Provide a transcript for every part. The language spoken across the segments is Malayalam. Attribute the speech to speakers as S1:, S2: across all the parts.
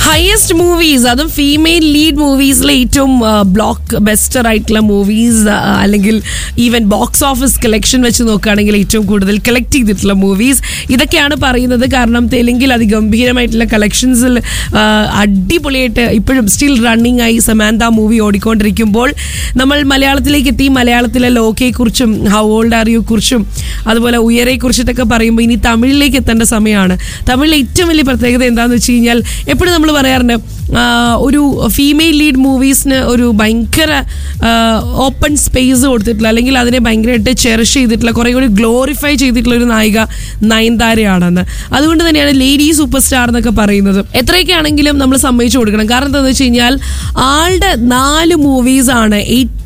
S1: ഹയസ്റ്റ് മൂവീസ് അതും ഫീമെയിൽ ലീഡ് മൂവീസിലെ ഏറ്റവും ബ്ലോക്ക് ബെസ്റ്റർ ആയിട്ടുള്ള മൂവീസ് അല്ലെങ്കിൽ ഈവൻ ബോക്സ് ഓഫീസ് കളക്ഷൻ വെച്ച് നോക്കുകയാണെങ്കിൽ ഏറ്റവും കൂടുതൽ കളക്ട് ചെയ്തിട്ടുള്ള മൂവീസ് ഇതൊക്കെയാണ് പറയുന്നത് കാരണം തെലുങ്കിൽ അതിഗംഭീരമായിട്ടുള്ള കളക്ഷൻസിൽ അടിപൊളിയായിട്ട് ഇപ്പോഴും സ്റ്റിൽ റണ്ണിങ് ആയി സമാന്ത മൂവി ഓടിക്കൊണ്ടിരിക്കുമ്പോൾ നമ്മൾ മലയാളത്തിലേക്ക് എത്തി മലയാളത്തിലെ ലോകയെക്കുറിച്ചും ഹൗ ഓൾഡ് ആർ യു കുറിച്ചും അതുപോലെ ഉയരെ കുറിച്ചിട്ടൊക്കെ പറയുമ്പോൾ ഇനി തമിഴിലേക്ക് എത്തേണ്ട സമയമാണ് തമിഴിലെ ഏറ്റവും വലിയ പ്രത്യേകത എന്താണെന്ന് വെച്ച് കഴിഞ്ഞാൽ എപ്പോഴും നമ്മൾ പറയാറുണ്ട് ആ, ഒരു ഫീമെയിൽ ലീഡ് മൂവീസിന് ഒരു ഭയങ്കര ഓപ്പൺ സ്പേസ് കൊടുത്തിട്ടുള്ള അല്ലെങ്കിൽ അതിനെ ഭയങ്കരമായിട്ട് ചെറിഷ് ചെയ്തിട്ടുള്ള കുറേ കൂടി ഗ്ലോറിഫൈ ചെയ്തിട്ടുള്ള ഒരു നായിക നയൻതാരയാണെന്ന് അതുകൊണ്ട് തന്നെയാണ് ലേഡി സൂപ്പർ സ്റ്റാർ എന്നൊക്കെ പറയുന്നത് എത്രയൊക്കെ ആണെങ്കിലും നമ്മൾ സമ്മതിച്ചു കൊടുക്കണം കാരണം എന്താണെന്ന് വെച്ച് കഴിഞ്ഞാൽ ആളുടെ നാല് മൂവീസാണ് ഏറ്റവും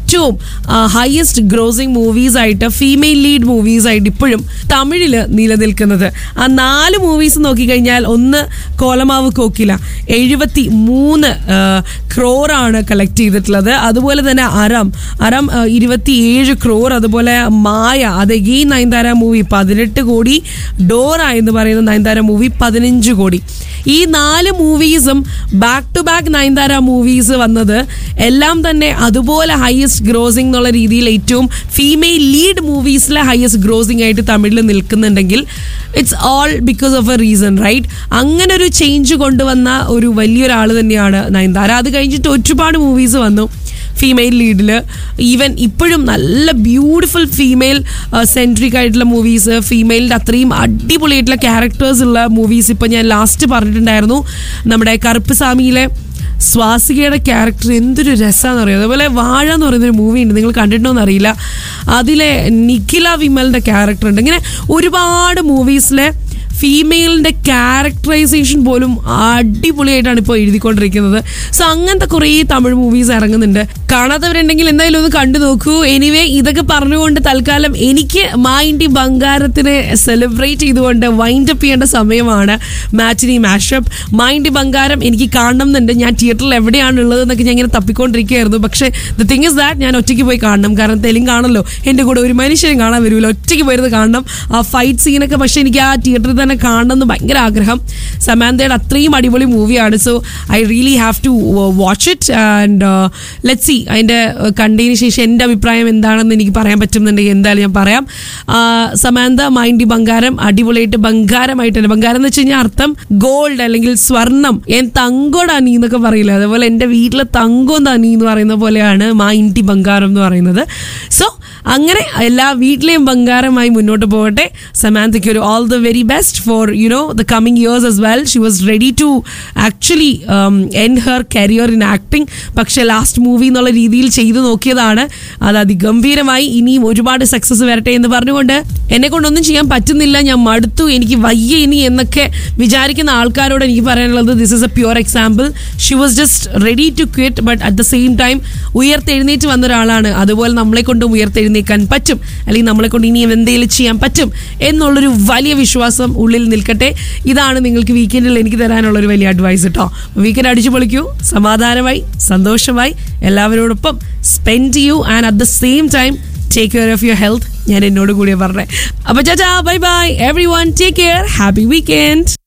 S1: ഹയസ്റ്റ് ഗ്രോസിംഗ് മൂവീസ് ആയിട്ട് ഫീമെയിൽ ലീഡ് മൂവീസ് ആയിട്ട് ഇപ്പോഴും തമിഴിൽ നിലനിൽക്കുന്നത് ആ നാല് മൂവീസ് നോക്കിക്കഴിഞ്ഞാൽ ഒന്ന് കോലമാവ് കോക്കില എഴുപത്തി മൂന്ന് ക്രോറാണ് കളക്ട് ചെയ്തിട്ടുള്ളത് അതുപോലെ തന്നെ അരം അരം ഇരുപത്തിയേഴ് ക്രോർ അതുപോലെ മായ അത് എഗെയിൻ നയൻതാര മൂവി പതിനെട്ട് കോടി ഡോറ എന്ന് പറയുന്ന നയൻതാര മൂവി പതിനഞ്ച് കോടി ഈ നാല് മൂവീസും back to back Nayanthara movies വന്നത് എല്ലാം തന്നെ അതുപോലെ ഹയസ്റ്റ് ഗ്രോസിംഗ് എന്നുള്ള രീതിയിൽ ഏറ്റവും ഫീമെയിൽ ലീഡ് മൂവീസിലെ ഹയസ്റ്റ് ഗ്രോസിംഗ് ആയിട്ട് തമിഴിൽ നിൽക്കുന്നുണ്ടെങ്കിൽ it's all because of a reason right അങ്ങനെ ഒരു ചേഞ്ച് കൊണ്ടുവന്ന ഒരു വലിയൊരാൾ തന്നെയാണ് നയൻതാര അത് കഴിഞ്ഞിട്ട് ഒരുപാട് മൂവീസ് വന്നു ഫീമെയിൽ ലീഡിൽ ഈവൻ ഇപ്പോഴും നല്ല ബ്യൂട്ടിഫുൾ ഫീമെയിൽ സെൻട്രിക് ആയിട്ടുള്ള മൂവീസ് ഫീമെയിലിൻ്റെ അത്രയും അടിപൊളിയായിട്ടുള്ള ക്യാരക്ടേഴ്സ് ഉള്ള മൂവീസ് ഇപ്പം ഞാൻ ലാസ്റ്റ് പറഞ്ഞിട്ടുണ്ടായിരുന്നു നമ്മുടെ കറുപ്പ് സ്വാമിയിലെ സ്വാസികയുടെ ക്യാരക്ടർ എന്തൊരു രസമാണെന്ന് അറിയാം അതേപോലെ വാഴ എന്ന് പറയുന്നൊരു മൂവി ഉണ്ട് നിങ്ങൾ കണ്ടിട്ടുണ്ടോന്ന് അറിയില്ല അതിലെ നിഖില വിമലിൻ്റെ ക്യാരക്ടർ ഉണ്ട് ഇങ്ങനെ ഒരുപാട് മൂവീസിലെ ഫീമെയിലിൻ്റെ ക്യാരക്ടറൈസേഷൻ പോലും അടിപൊളിയായിട്ടാണ് ഇപ്പോൾ എഴുതിക്കൊണ്ടിരിക്കുന്നത് സോ അങ്ങനത്തെ കുറേ തമിഴ് മൂവീസ് ഇറങ്ങുന്നുണ്ട് കാണാത്തവരുണ്ടെങ്കിൽ എന്തായാലും ഒന്ന് കണ്ടു നോക്കൂ എനിവേ ഇതൊക്കെ പറഞ്ഞുകൊണ്ട് തൽക്കാലം എനിക്ക് മായിൻ്റെ ബംഗാരത്തിനെ സെലിബ്രേറ്റ് ചെയ്തുകൊണ്ട് വൈൻഡ് അപ്പ് ചെയ്യേണ്ട സമയമാണ് മാറ്റിനി മാഷപ്പ് മൈൻഡ് ബംഗാരം എനിക്ക് കാണണം എന്നുണ്ട് ഞാൻ തിയേറ്ററിൽ എവിടെയാണ് ഉള്ളത് എന്നൊക്കെ ഞാൻ ഇങ്ങനെ തപ്പിക്കൊണ്ടിരിക്കുകയായിരുന്നു പക്ഷേ ദ തിങ് ഇസ് ദാറ്റ് ഞാൻ ഒറ്റയ്ക്ക് പോയി കാണണം കാരണം തെലുങ്കാണല്ലോ എൻ്റെ കൂടെ ഒരു മനുഷ്യനും കാണാൻ വരില്ല ഒറ്റയ്ക്ക് പോയിരുന്ന് കാണണം ആ ഫൈറ്റ് സീനൊക്കെ പക്ഷേ എനിക്ക് ആ തിയേറ്ററിൽ തന്നെ കാണണം എന്ന് ഭയങ്കര ആഗ്രഹം സമാന്തയുടെ അത്രയും അടിപൊളി മൂവിയാണ് so I really have to watch it and let see അതിൻ്റെ കണ്ടതിന് ശേഷം എൻ്റെ അഭിപ്രായം എന്താണെന്ന് എനിക്ക് പറയാൻ പറ്റുന്നുണ്ടെങ്കിൽ എന്തായാലും ഞാൻ പറയാം ആ, സമാന്ത മൈൻഡി ബംഗാരം അടിപൊളിയായിട്ട് ബംഗാരമായിട്ട് തന്നെ ബംഗാരം എന്ന് വെച്ച് കഴിഞ്ഞാൽ അർത്ഥം ഗോൾഡ് അല്ലെങ്കിൽ സ്വർണം ഞാൻ തങ്കോടാ നീ എന്നൊക്കെ പറയില്ല അതേപോലെ എൻ്റെ വീട്ടിലെ തങ്കം താ നീ എന്ന് പറയുന്ന പോലെയാണ് മൈൻഡി ബംഗാരം എന്ന് പറയുന്നത് സോ അങ്ങനെ എല്ലാ വീട്ടിലെയും ബംഗാരമായി മുന്നോട്ട് പോകട്ടെ സമാന്തയ്ക്ക് ഒരു all the very best for you know the coming years as well she was ready to actually end her career in acting പക്ഷേ ലാസ്റ്റ് മൂവി എന്നുള്ള രീതിയിൽ ചെയ്തു നോക്കിയതാണ് അത് അതിഗംഭീരമായി ഇനിയും ഒരുപാട് സക്സസ് വരട്ടെ എന്ന് പറഞ്ഞുകൊണ്ട് എന്നെ കൊണ്ടൊന്നും ചെയ്യാൻ പറ്റുന്നില്ല ഞാൻ മടുത്തു എനിക്ക് വയ്യ ഇനി എന്നൊക്കെ വിചാരിക്കുന്ന ആൾക്കാരോട് എനിക്ക് പറയാനുള്ളത് this is a pure example she was just ready to quit but at the same time ഉയർത്തെഴുന്നേറ്റ് വന്ന ഒരാളാണ് അതുപോലെ നമ്മളെ കൊണ്ടും ഉയർത്തെഴുന്നേക്കാൻ പറ്റും അല്ലെങ്കിൽ നമ്മളെ കൊണ്ട് ഇനിയും എന്തെങ്കിലും ചെയ്യാൻ പറ്റും എന്നുള്ളൊരു വലിയ വിശ്വാസം ഉള്ളിൽ നിൽക്കട്ടെ ഇതാണ് നിങ്ങൾക്ക് വീക്കെൻഡിൽ എനിക്ക് തരാനുള്ള ഒരു വലിയ അഡ്വൈസ് കേട്ടോ വീക്കെൻഡ് അടിച്ചു പൊളിക്കൂ സമാധാനമായി സന്തോഷമായി എല്ലാവരോടൊപ്പം സ്പെൻഡ് ചെയ്യൂ and at the same time take care of your health ഞാൻ എന്നോട് കൂടിയ പറഞ്ഞേ അപ്പൊ ചാച്ചാ bye bye everyone take care happy weekend